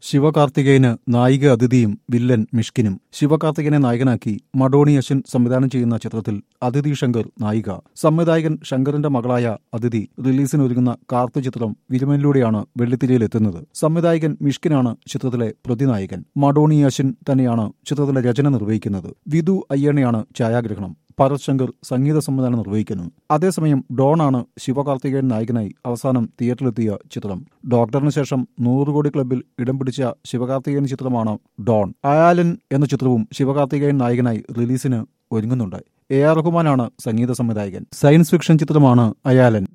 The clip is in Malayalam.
ശിവകാർത്തികേയന് നായിക അതിഥിയും വില്ലൻ മിഷ്കിനും ശിവകാർത്തികനെ നായകനാക്കി മഡോണി അശ്വിൻ സംവിധാനം ചെയ്യുന്ന ചിത്രത്തിൽ അതിഥി ശങ്കർ നായിക സംവിധായകൻ ശങ്കറിന്റെ മകളായ അതിഥി റിലീസിനൊരുങ്ങുന്ന കാർത്തു ചിത്രം വിരുമനിലൂടെയാണ് വെള്ളിത്തിരയിലെത്തുന്നത് സംവിധായകൻ മിഷ്കിനാണ് ചിത്രത്തിലെ പ്രതിനായകൻ മഡോണി അശ്വിൻ തന്നെയാണ് ചിത്രത്തിലെ രചന നിർവഹിക്കുന്നത് വിധു അയ്യണയാണ് ഛായാഗ്രഹണം ഭരത് ശങ്കർ സംഗീത സംവിധാനം നിർവഹിക്കുന്നു അതേസമയം ഡോൺ ആണ് ശിവകാർത്തികേയൻ നായകനായി അവസാനം തിയേറ്ററിലെത്തിയ ചിത്രം ഡോക്ടറിന് ശേഷം നൂറ് കോടി ക്ലബിൽ ഇടം പിടിച്ച ശിവകാർത്തികേയൻ ചിത്രമാണ് ഡോൺ അയാലൻ എന്ന ചിത്രവും ശിവകാർത്തികേയൻ നായകനായി റിലീസിന് ഒരുങ്ങുന്നുണ്ട് എ ആർ റഹ്മാനാണ് സംഗീത സംവിധായകൻ സയൻസ് ഫിക്ഷൻ ചിത്രമാണ് അയാലൻ